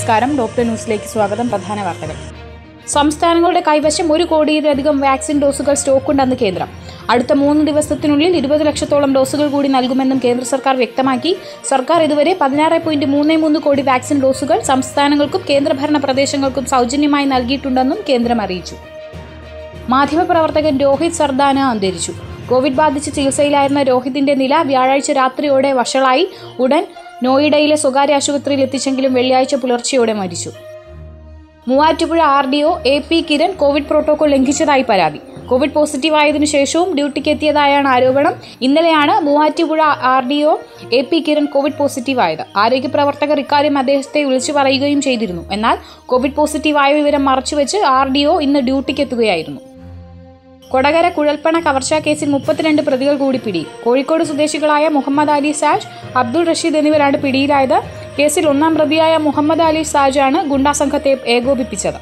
നമസ്കാരം ഡോക്ടർ ന്യൂസിലേക്ക് സ്വാഗതം പ്രധാന വാർത്തകൾ സംസ്ഥാനങ്ങളുടെ കൈവശം ഒരു കോടിയിലധികം വാക്സിൻ ഡോസുകൾ സ്റ്റോക്കുണ്ടെന്ന് കേന്ദ്രം അടുത്ത മൂന്ന് ദിവസത്തിനുള്ളിൽ ഇരുപത് ലക്ഷത്തോളം ഡോസുകൾ കൂടി നൽകുമെന്നും കേന്ദ്ര സർക്കാർ വ്യക്തമാക്കി സർക്കാർ ഇതുവരെ പതിനാറ് പോയിന്റ് മൂന്ന് മൂന്ന് കോടി വാക്സിൻ ഡോസുകൾ സംസ്ഥാനങ്ങൾക്കും കേന്ദ്രഭരണ പ്രദേശങ്ങൾക്കും സൗജന്യമായി നൽകിയിട്ടുണ്ടെന്നും കേന്ദ്രം അറിയിച്ചു മാധ്യമപ്രവർത്തകൻ രോഹിത് സർദാന അന്തരിച്ചു കോവിഡ് ബാധിച്ച് ചികിത്സയിലായിരുന്ന രോഹിതിന്റെ നില വ്യാഴാഴ്ച രാത്രിയോടെ വഷളായി ഉടൻ നോയിഡയിലെ സ്വകാര്യ ആശുപത്രിയിൽ എത്തിച്ചെങ്കിലും വെള്ളിയാഴ്ച പുലർച്ചെയോടെ മരിച്ചു Muvattupuzha R D O A P Kiran covid protocol ലംഘിച്ചതായി പരാതി കോവിഡ് പോസിറ്റീവ് ആയതിനു ശേഷവും ഡ്യൂട്ടിക്ക് എത്തിയതായാണ് ആരോപണം ഇന്നലെയാണ് Muvattupuzha R D O A P Kiran covid positive ആയത് ആരോഗ്യ പ്രവർത്തകർ ഇക്കാര്യം അദ്ദേഹത്തെ വിളിച്ചു പറയുകയും ചെയ്തിരുന്നു എന്നാൽ കോവിഡ് പോസിറ്റീവ് ആയ വിവരം മറച്ചുവെച്ച് ആർ ഡി ഒ ഇന്ന് ഡ്യൂട്ടിക്ക് എത്തുകയായിരുന്നു കൊടകര കുഴൽപ്പണ കവർച്ചാ കേസിൽ മുപ്പത്തിരണ്ട് പ്രതികൾ കൂടി പിടി കോഴിക്കോട് സ്വദേശികളായ മുഹമ്മദ് അലി സാജ് അബ്ദുൾ റഷീദ് എന്നിവരാണ് പിടിയിലായത് കേസിൽ ഒന്നാം പ്രതിയായ മുഹമ്മദ് അലി സാജാണ് ഗുണ്ടാ സംഘത്തെ ഏകോപിപ്പിച്ചത്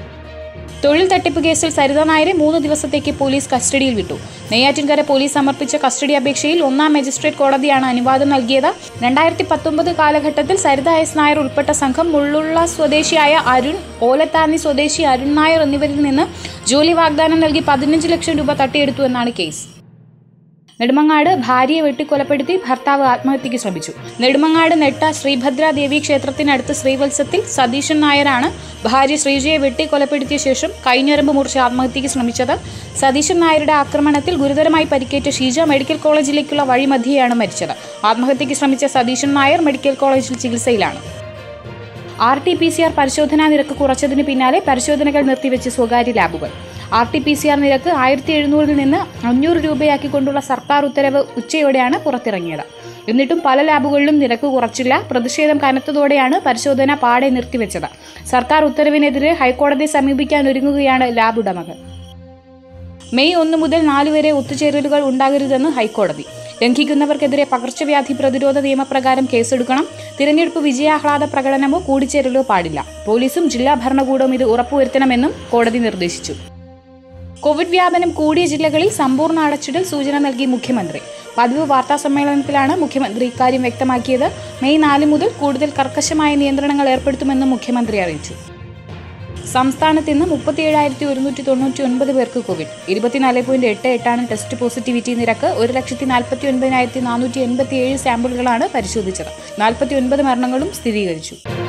തൊഴിൽ തട്ടിപ്പ് കേസിൽ സരിത നായരെ മൂന്ന് ദിവസത്തേക്ക് പോലീസ് കസ്റ്റഡിയിൽ വിട്ടു നെയ്യാറ്റിൻകര പോലീസ് സമർപ്പിച്ച കസ്റ്റഡി അപേക്ഷയിൽ ഒന്നാം മജിസ്ട്രേറ്റ് കോടതിയാണ് അനുവാദം നൽകിയത് രണ്ടായിരത്തി പത്തൊമ്പത് കാലഘട്ടത്തിൽ സരിത എസ് നായർ ഉൾപ്പെട്ട സംഘം മുള്ളുള്ള സ്വദേശിയായ അരുൺ ഓലത്താനി സ്വദേശി അരുൺ നായർ എന്നിവരിൽ നിന്ന് ജോലി വാഗ്ദാനം നൽകി പതിനഞ്ച് ലക്ഷം രൂപ തട്ടിയെടുത്തു എന്നാണ് കേസ് നെടുമങ്ങാട് ഭാര്യയെ വെട്ടിക്കൊലപ്പെടുത്തി ഭർത്താവ് ആത്മഹത്യയ്ക്ക് ശ്രമിച്ചു നെടുമങ്ങാട് നെട്ട ശ്രീഭദ്ര ദേവി ക്ഷേത്രത്തിനടുത്ത് ശ്രീവത്സത്തിൽ സതീശൻ നായരാണ് ഭാര്യ ശ്രീജയെ വെട്ടിക്കൊലപ്പെടുത്തിയ ശേഷം കൈഞ്ഞരമ്പ് മുറിച്ച് ആത്മഹത്യയ്ക്ക് ശ്രമിച്ചത് സതീശൻ നായരുടെ ആക്രമണത്തിൽ ഗുരുതരമായി പരിക്കേറ്റ ഷീജ മെഡിക്കൽ കോളേജിലേക്കുള്ള വഴിമധ്യയാണ് മരിച്ചത് ആത്മഹത്യയ്ക്ക് ശ്രമിച്ച സതീശൻ നായർ മെഡിക്കൽ കോളേജിൽ ചികിത്സയിലാണ് R T P C R പരിശോധനാ നിരക്ക് കുറച്ചതിന് പിന്നാലെ പരിശോധനകൾ നിർത്തിവെച്ച് സ്വകാര്യ ലാബുകൾ R T P C R നിരക്ക് ആയിരത്തി എഴുന്നൂറിൽ നിന്ന് അഞ്ഞൂറ് രൂപയാക്കിക്കൊണ്ടുള്ള സർക്കാർ ഉത്തരവ് ഉച്ചയോടെയാണ് പുറത്തിറങ്ങിയത് എന്നിട്ടും പല ലാബുകളിലും നിരക്ക് കുറച്ചില്ല പ്രതിഷേധം കനത്തതോടെയാണ് പരിശോധന പാടെ നിർത്തിവെച്ചത് സർക്കാർ ഉത്തരവിനെതിരെ ഹൈക്കോടതിയെ സമീപിക്കാൻ ഒരുങ്ങുകയാണ് ലാബ് ഉടമകൾ മെയ് ഒന്ന് മുതൽ നാല് വരെ ഒത്തുചേരലുകൾ ഉണ്ടാകരുതെന്ന് ഹൈക്കോടതി ലംഘിക്കുന്നവർക്കെതിരെ പകർച്ചവ്യാധി പ്രതിരോധ നിയമപ്രകാരം കേസെടുക്കണം തിരഞ്ഞെടുപ്പ് വിജയാഹ്ലാദ പ്രകടനമോ കൂടിച്ചേരലോ പാടില്ല പോലീസും ജില്ലാ ഭരണകൂടവും ഇത് ഉറപ്പുവരുത്തണമെന്നും കോടതി നിർദ്ദേശിച്ചു കോവിഡ് വ്യാപനം കൂടിയ ജില്ലകളിൽ സമ്പൂർണ്ണ അടച്ചിടൽ സൂചന നൽകി മുഖ്യമന്ത്രി പതിവ് വാർത്താ സമ്മേളനത്തിലാണ് മുഖ്യമന്ത്രി ഇക്കാര്യം വ്യക്തമാക്കിയത് മെയ് നാല് മുതൽ കൂടുതൽ കർക്കശമായ നിയന്ത്രണങ്ങൾ ഏർപ്പെടുത്തുമെന്നും മുഖ്യമന്ത്രി അറിയിച്ചു സംസ്ഥാനത്ത് ഇന്ന് മുപ്പത്തിയേഴായിരത്തി ഒരുന്നൂറ്റി തൊണ്ണൂറ്റി ഒൻപത് പേർക്ക് കോവിഡ് ഇരുപത്തിനാല് പോയിന്റ് എട്ട് എട്ടാണ് ടെസ്റ്റ് പോസിറ്റിവിറ്റി നിരക്ക് ഒരു ലക്ഷത്തി നാൽപ്പത്തി ഒൻപതിനായിരത്തി നാനൂറ്റി എൺപത്തി ഏഴ് സാമ്പിളുകളാണ് പരിശോധിച്ചത് നാൽപ്പത്തി ഒൻപത് മരണങ്ങളും സ്ഥിരീകരിച്ചു